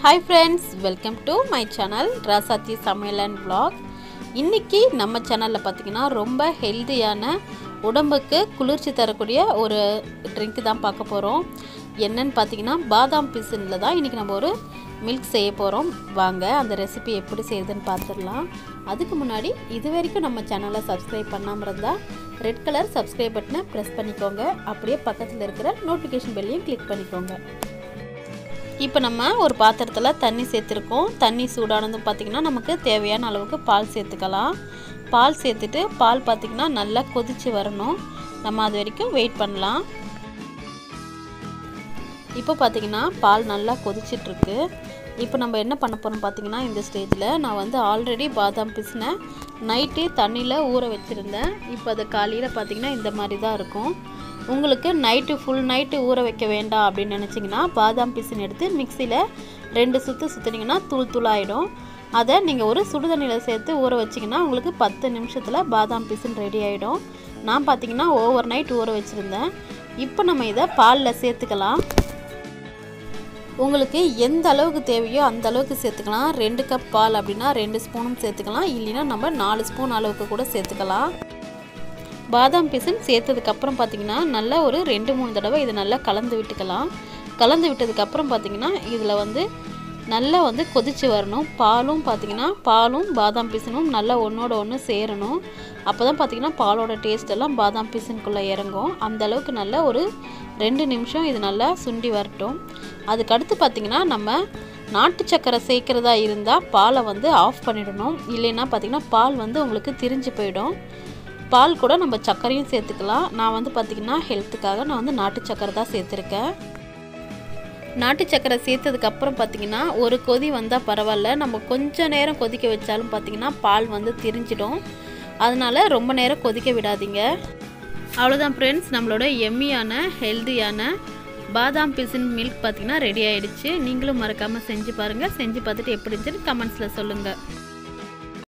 hi friends welcome to my channel Rasathi சமையல் and vlog இன்றைக்கி நம்ம சேனலில் பார்த்தீங்கன்னா ரொம்ப ஹெல்தியான உடம்புக்கு குளிர்ச்சி தரக்கூடிய ஒரு ட்ரிங்க் தான் பார்க்க போகிறோம் என்னன்னு பார்த்தீங்கன்னா பாதாம் பிசினில் தான் இன்றைக்கி நம்ம ஒரு மில்க் செய்ய போகிறோம் வாங்க அந்த ரெசிபி எப்படி செய்யுதுன்னு பார்த்துடலாம் அதுக்கு முன்னாடி இது வரைக்கும் நம்ம சேனலை சப்ஸ்கிரைப் பண்ணாமல் இருந்தால் ரெட் கலர் சப்ஸ்கிரைப் பட்டனை ப்ரெஸ் பண்ணிக்கோங்க அப்படியே பக்கத்தில் இருக்கிற நோட்டிஃபிகேஷன் பெல்லையும் கிளிக் பண்ணிக்கோங்க இப்போ நம்ம ஒரு பாத்திரத்தில் தண்ணி சேர்த்துருக்கோம் தண்ணி சூடானதும் பார்த்திங்கன்னா நமக்கு தேவையான அளவுக்கு பால் சேர்த்துக்கலாம் பால் சேர்த்துட்டு பால் பார்த்திங்கன்னா நல்லா கொதித்து வரணும் நம்ம அது வரைக்கும் வெயிட் பண்ணலாம் இப்போ பார்த்திங்கன்னா பால் நல்லா கொதிச்சிட்ருக்கு இப்போ நம்ம என்ன பண்ண போகிறோம் பார்த்திங்கன்னா இந்த ஸ்டேஜில் நான் வந்து ஆல்ரெடி பாதாம் பிசினை நைட்டே தண்ணியில் ஊற வச்சுருந்தேன் இப்போ அது காலையில் பார்த்திங்கன்னா இந்த மாதிரி தான் இருக்கும் உங்களுக்கு நைட்டு ஃபுல் நைட்டு ஊற வைக்க வேண்டாம் அப்படின்னு நினச்சிங்கன்னா பாதாம் பிசின் எடுத்து மிக்சியில் ரெண்டு சுற்று சுற்றுனீங்கன்னா தூள் தூளாகிடும் அதை நீங்கள் ஒரு சுடுதண்ணியில் சேர்த்து ஊற வச்சிங்கன்னா உங்களுக்கு பத்து நிமிஷத்தில் பாதாம் பிசின் ரெடி ஆகிடும் நான் பார்த்தீங்கன்னா ஓவர் நைட் ஊற வச்சுருந்தேன் இப்போ நம்ம இதை பாலில் சேர்த்துக்கலாம் உங்களுக்கு எந்த அளவுக்கு தேவையோ அந்த அளவுக்கு சேர்த்துக்கலாம் ரெண்டு கப் பால் அப்படின்னா ரெண்டு ஸ்பூனும் சேர்த்துக்கலாம் இல்லைன்னா நம்ம நாலு ஸ்பூன் அளவுக்கு கூட சேர்த்துக்கலாம் பாதாம் பிசின் சேர்த்ததுக்கப்புறம் பார்த்தீங்கன்னா நல்லா ஒரு ரெண்டு மூணு தடவை இதை நல்லா கலந்து விட்டுக்கலாம் கலந்து விட்டதுக்கப்புறம் பார்த்தீங்கன்னா இதில் வந்து நல்லா வந்து கொதித்து வரணும் பாலும் பார்த்தீங்கன்னா பாலும் பாதாம் பிசினும் நல்லா ஒன்றோட ஒன்று சேரணும் அப்போ தான் பார்த்தீங்கன்னா பாலோட டேஸ்ட் எல்லாம் பாதாம் பிசினுக்குள்ளே இறங்கும் அந்த அளவுக்கு நல்லா ஒரு ரெண்டு நிமிஷம் இது நல்லா சுண்டி வரட்டும் அதுக்கடுத்து பார்த்திங்கன்னா நம்ம நாட்டு சக்கரை சேர்க்குறதா இருந்தால் பாலை வந்து ஆஃப் பண்ணிடணும் இல்லைன்னா பார்த்திங்கன்னா பால் வந்து உங்களுக்கு திரிஞ்சு போயிடும் பால் கூட நம்ம சர்க்கரையும் சேர்த்துக்கலாம் நான் வந்து பார்த்திங்கன்னா ஹெல்த்துக்காக நான் வந்து நாட்டு சக்கரை தான் சேர்த்துருக்கேன் நாட்டு சக்கரை சேர்த்ததுக்கப்புறம் பார்த்திங்கன்னா ஒரு கொதி வந்தால் பரவாயில்ல நம்ம கொஞ்சம் நேரம் கொதிக்க வச்சாலும் பார்த்திங்கன்னா பால் வந்து திரிஞ்சிடும் அதனால் ரொம்ப நேரம் கொதிக்க விடாதீங்க அவ்வளோதான் ஃப்ரெண்ட்ஸ் நம்மளோட எம்மியான ஹெல்தியான பாதாம் பிசின் மில்க் பார்த்திங்கன்னா ரெடி ஆகிடுச்சு நீங்களும் மறக்காமல் செஞ்சு பாருங்கள் செஞ்சு பார்த்துட்டு எப்படி இருந்துச்சுன்னு கமெண்ட்ஸில் சொல்லுங்கள்